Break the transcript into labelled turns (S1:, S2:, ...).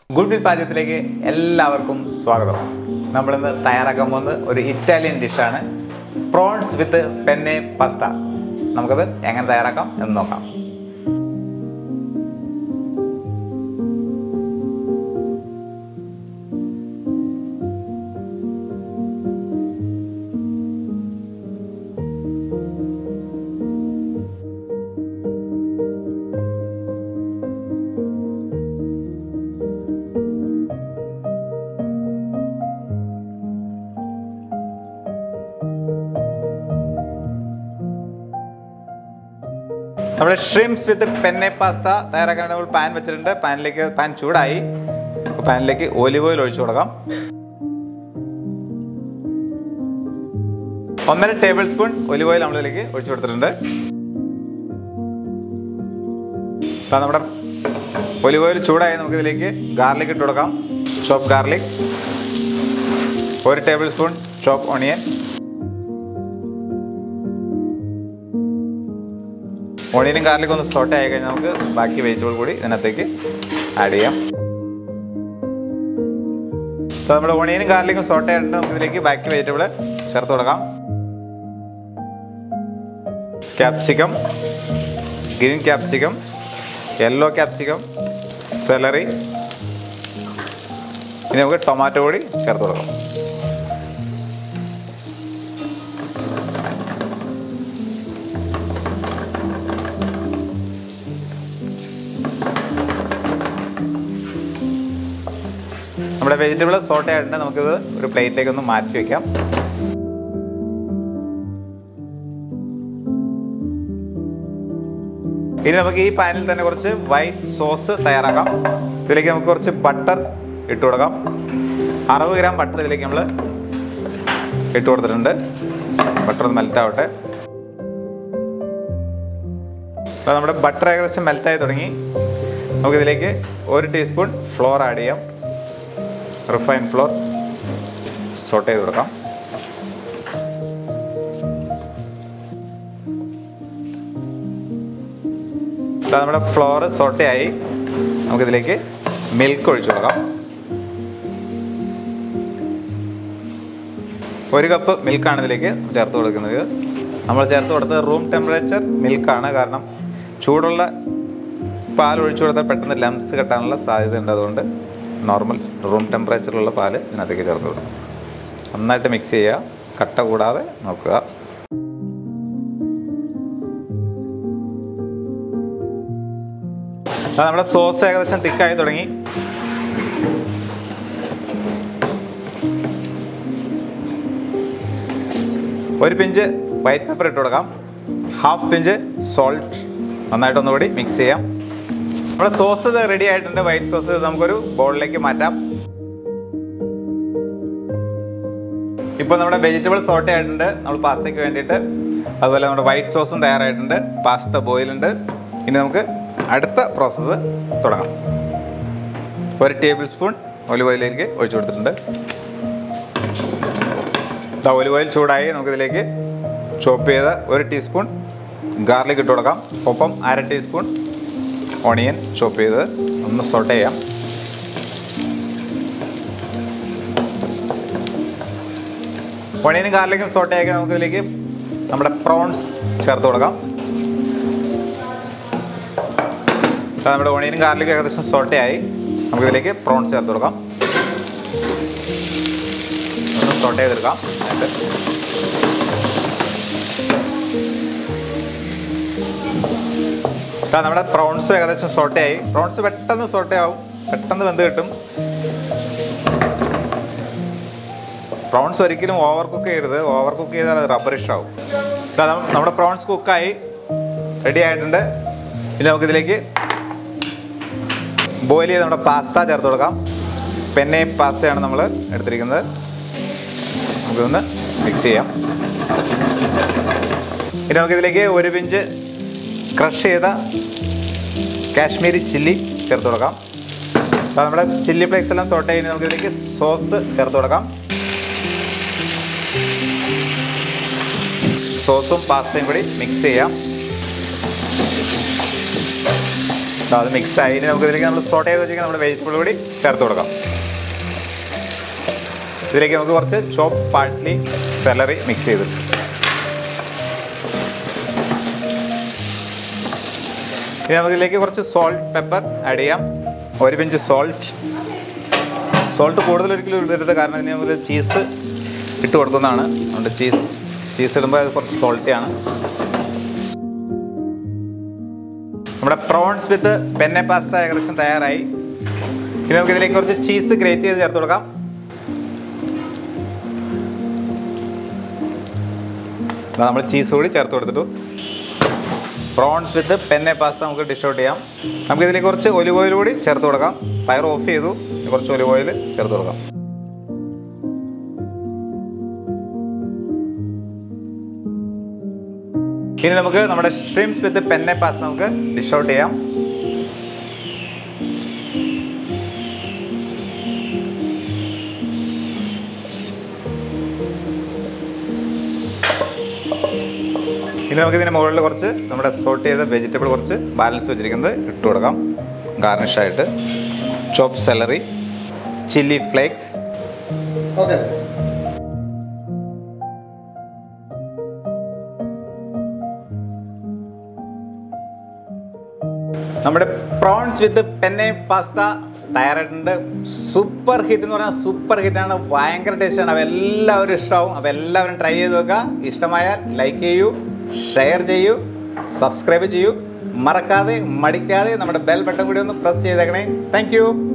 S1: good will പാചകത്തിലേക്ക് എല്ലാവർക്കും സ്വാഗതം നമ്മളിന്ന് തയ്യാറാക്കാൻ പോകുന്നത് ഒരു ഇറ്റാലിയൻ ഡിഷാണ് പ്രോൺസ് വിത്ത് പെന്നെ പസ്ത നമുക്കത് എങ്ങനെ തയ്യാറാക്കാം എന്ന് നോക്കാം നമ്മുടെ ഷ്രിംസ് വിത്ത് പെന്നെ പാസ്ത തയ്യാറാക്കാൻ നമ്മൾ പാൻ വെച്ചിട്ടുണ്ട് പാനിലേക്ക് പാൻ ചൂടായി അപ്പോൾ പാനിലേക്ക് ഒലിവ് ഓയിൽ ഒഴിച്ചു കൊടുക്കാം ഒന്നര ടേബിൾ സ്പൂൺ ഒലിവ് ഓയിൽ നമ്മളിതിലേക്ക് ഒഴിച്ചു കൊടുത്തിട്ടുണ്ട് അപ്പോൾ നമ്മുടെ ഒലിവ് ഓയിൽ ചൂടായി നമുക്ക് ഇതിലേക്ക് ഗാർലിക് ഇട്ട് കൊടുക്കാം ചോപ്പ് ഗാർലിക് ഒരു ടേബിൾ സ്പൂൺ ചോപ്പ് ഓണിയൻ ഓണിയനും ഗാർലിക്കും ഒന്ന് സോട്ട് ആയി കഴിഞ്ഞാൽ നമുക്ക് ബാക്കി വെജിറ്റബിൾ കൂടി ഇതിനകത്തേക്ക് ആഡ് ചെയ്യാം അപ്പോൾ നമ്മുടെ ഓണിയനും ഗാർലിക്കും സോട്ട് ആയിട്ട് നമുക്ക് ഇതിലേക്ക് ബാക്കി വെജിറ്റബിൾ ചേർത്ത് കൊടുക്കാം capsicum green capsicum yellow capsicum celery ഇനി നമുക്ക് ടൊമാറ്റോ കൂടി ചേർത്ത് കൊടുക്കാം നമ്മുടെ വെജിറ്റബിൾ സോട്ട് ആയിട്ടുണ്ട് നമുക്കിത് ഒരു പ്ലേറ്റിലേക്ക് ഒന്ന് മാറ്റി വെക്കാം ഇനി നമുക്ക് ഈ പാനിൽ തന്നെ കുറച്ച് വൈറ്റ് സോസ് തയ്യാറാക്കാം ഇതിലേക്ക് നമുക്ക് കുറച്ച് ബട്ടർ ഇട്ട് കൊടുക്കാം അറുപത് ഗ്രാം ബട്ടർ ഇതിലേക്ക് നമ്മൾ ഇട്ട് കൊടുത്തിട്ടുണ്ട് ബട്ടർ ഒന്ന് മെൽറ്റ് ആവട്ടെ അപ്പോൾ നമ്മുടെ ബട്ടർ ഏകദേശം മെൽറ്റായി തുടങ്ങി നമുക്കിതിലേക്ക് ഒരു ടീസ്പൂൺ ഫ്ലോർ ആഡ് ചെയ്യാം റിഫൈൻ ഫ്ലോർ സോട്ട് ചെയ്ത് കൊടുക്കാം ഇതാ നമ്മുടെ ഫ്ലോർ സോട്ടയായി നമുക്കിതിലേക്ക് മിൽക്ക് ഒഴിച്ചു കൊടുക്കാം ഒരു കപ്പ് മിൽക്കാണ് ഇതിലേക്ക് ചേർത്ത് കൊടുക്കുന്നത് നമ്മൾ ചേർത്ത് കൊടുത്തത് റൂം ടെമ്പറേച്ചർ മിൽക്കാണ് കാരണം ചൂടുള്ള പാൽ ഒഴിച്ചു കൊടുത്താൽ പെട്ടെന്ന് ലംസ് കെട്ടാനുള്ള സാധ്യത ഉണ്ട് അതുകൊണ്ട് നോർമൽ റൂം ടെമ്പറേച്ചറിലുള്ള പാല് ഇതിനകത്തേക്ക് ചേർത്ത് കൊടുക്കും നന്നായിട്ട് മിക്സ് ചെയ്യുക കട്ട കൂടാതെ നോക്കുക അത് നമ്മുടെ സോസ് ഏകദേശം തിക്കായി തുടങ്ങി ഒരു പിഞ്ച് വൈറ്റ് പെപ്പർ ഇട്ട് കൊടുക്കാം ഹാഫ് പിഞ്ച് സോൾട്ട് നന്നായിട്ട് ഒന്നുകൂടി മിക്സ് ചെയ്യാം നമ്മുടെ സോസ് ഇത് റെഡി ആയിട്ടുണ്ട് വൈറ്റ് സോസ് നമുക്കൊരു ബൗളിലേക്ക് മാറ്റാം ഇപ്പോൾ നമ്മുടെ വെജിറ്റബിൾ സോട്ട് ആയിട്ടുണ്ട് നമ്മൾ പാസ്തയ്ക്ക് വേണ്ടിയിട്ട് അതുപോലെ നമ്മുടെ വൈറ്റ് സോസും തയ്യാറായിട്ടുണ്ട് പാസ്ത ബോയിലുണ്ട് ഇനി നമുക്ക് അടുത്ത പ്രോസസ്സ് തുടങ്ങാം ഒരു ടേബിൾ സ്പൂൺ ഒലിവ് ഓയിലേക്ക് ഒഴിച്ചു കൊടുത്തിട്ടുണ്ട് ഒലിവ് ഓയിൽ ചൂടായി നമുക്കിതിലേക്ക് ചോപ്പ് ചെയ്ത ഒരു ടീസ്പൂൺ ഗാർലിക് ഇട്ട് കൊടുക്കാം ഒപ്പം അര ടീസ്പൂൺ ഓണിയൻ ചോപ്പ് ചെയ്ത് ഒന്ന് സോട്ട് ചെയ്യാം ഓണിയനും ഗാർലിക്കും സോട്ട് ആക്കി നമുക്ക് ഇതിലേക്ക് നമ്മുടെ പ്രോൺസ് ചേർത്ത് കൊടുക്കാം അപ്പോൾ നമ്മുടെ ഓണിയനും ഗാർലിക്കും ഏകദേശം സോട്ടേ ആയി നമുക്കിതിലേക്ക് പ്രോൺസ് ചേർത്ത് കൊടുക്കാം ഒന്ന് സോട്ട് ചെയ്തെടുക്കാം എന്നിട്ട് നമ്മുടെ പ്രോൺസ് ഏകദേശം സോട്ടേ ആയി പ്രോൺസ് പെട്ടെന്ന് സോട്ടേ ആവും പെട്ടെന്ന് വെന്ത് കിട്ടും പ്രോൺസ് ഒരിക്കലും ഓവർ കുക്ക് ചെയ്യരുത് ഓവർ കുക്ക് ചെയ്താൽ അത് റബ്ബറിഷ് ആവും നമ്മുടെ പ്രോൺസ് കുക്കായി റെഡി ആയിട്ടുണ്ട് ഇനി നമുക്കിതിലേക്ക് ബോയിൽ ചെയ്ത് നമ്മുടെ പാസ്ത ചേർത്ത് കൊടുക്കാം പെന്നെ പാസ്തയാണ് നമ്മൾ എടുത്തിരിക്കുന്നത് നമുക്കിതൊന്ന് മിക്സ് ചെയ്യാം ഇനി നമുക്കിതിലേക്ക് ഒരു പിഞ്ച് ക്രഷ് ചെയ്ത കാശ്മീരി ചില്ലി ചേർത്ത് കൊടുക്കാം അപ്പോൾ നമ്മുടെ ചില്ലി ഫ്ലേക്സ് എല്ലാം സോട്ട് ചെയ്യുന്ന നമുക്കിതിലേക്ക് സോസ് ചേർത്ത് കൊടുക്കാം സോസും പാസ്തയും കൂടി മിക്സ് ചെയ്യാം അപ്പോൾ അത് മിക്സ് ആയി ഇനി നമുക്ക് ഇതിലേക്ക് നമ്മൾ സോട്ട് ചെയ്ത് വെച്ചിരിക്കുന്ന നമ്മുടെ വെജിറ്റബിൾ കൂടി ചേർത്ത് കൊടുക്കാം ഇതിലേക്ക് നമുക്ക് കുറച്ച് ചോപ്പ് പാഴ്സ്ലി സെലറി മിക്സ് ചെയ്ത് ഇനി നമുക്ക് ഇതിലേക്ക് കുറച്ച് സോൾട്ട് പെപ്പർ ആഡ് ചെയ്യാം ഒരു പിഞ്ച് സോൾട്ട് സോൾട്ട് കൂടുതൽ ഒരിക്കലും ഇടരുത് കാരണം ഇതിന് നമുക്ക് ചീസ് ഇട്ട് കൊടുക്കുന്നതാണ് അതുകൊണ്ട് ചീസ് ചീസ് ഇടുമ്പോൾ അത് കുറച്ച് സോൾട്ടിയാണ് നമ്മുടെ പ്രോൺസ് വിത്ത് പെന്നെ പാസ്ത ഏകദേശം തയ്യാറായി ഇനി നമുക്ക് ഇതിലേക്ക് കുറച്ച് ചീസ് ഗ്രേറ്റ് ചെയ്ത് ചേർത്ത് കൊടുക്കാം ദാ നമ്മൾ ചീസ് കൂടി ചേർത്ത് കൊടുത്തിട്ടു പ്രോൺസ് വിത്ത് പെന്നെ പാസ്ത നമുക്ക് ഡിഷ് ഔട്ട് ചെയ്യാം നമുക്ക് ഇതിലേക്ക് കുറച്ച് ഒലിവ് ഓയിൽ കൂടി ചേർത്ത് കൊടുക്കാം ഫയർ ഓഫ് ചെയ്തു ഇനി കുറച്ച് ഒലിവ് ഓയിൽ ചേർത്ത് കൊടുക്കാം ഇനി നമുക്ക് നമ്മുടെ ഷ്രിംസ് വിത്ത് പെന്നെ പാസ്ത നമുക്ക് ഡിഷ് ഔട്ട് ചെയ്യാം ഇനി നമുക്ക് ഇതിന് മുകളിൽ കുറച്ച് നമ്മുടെ സോട്ട് ചെയ്ത വെജിറ്റബിൾ കുറച്ച് ബാലൻസ് വെച്ചിരിക്കുന്നത് ഇട്ട് കൊടുക്കാം ഗാർണിഷായിട്ട് chop celery chilli flakes
S2: okay
S1: നമ്മുടെ പ്രോൺസ് വിത്ത് പെന്നെ പാസ്ത തയ്യാറായിട്ടുണ്ട് സൂപ്പർ ഹിറ്റ് എന്ന് പറഞ്ഞാൽ സൂപ്പർ ഹിറ്റാണ് ഭയങ്കര ടേസ്റ്റാണ് അപ്പോൾ എല്ലാവരും ഇഷ്ടമാവും അപ്പോൾ എല്ലാവരും ട്രൈ ചെയ്ത് നോക്കുക ഇഷ്ടമായാൽ ലൈക്ക് ചെയ്യൂ ഷെയർ ചെയ്യൂ സബ്സ്ക്രൈബ് ചെയ്യൂ മറക്കാതെ മടിക്കാതെ നമ്മുടെ ബെൽ ബട്ടൺ കൂടി ഒന്ന് പ്രസ് ചെയ്തേക്കണേ താങ്ക്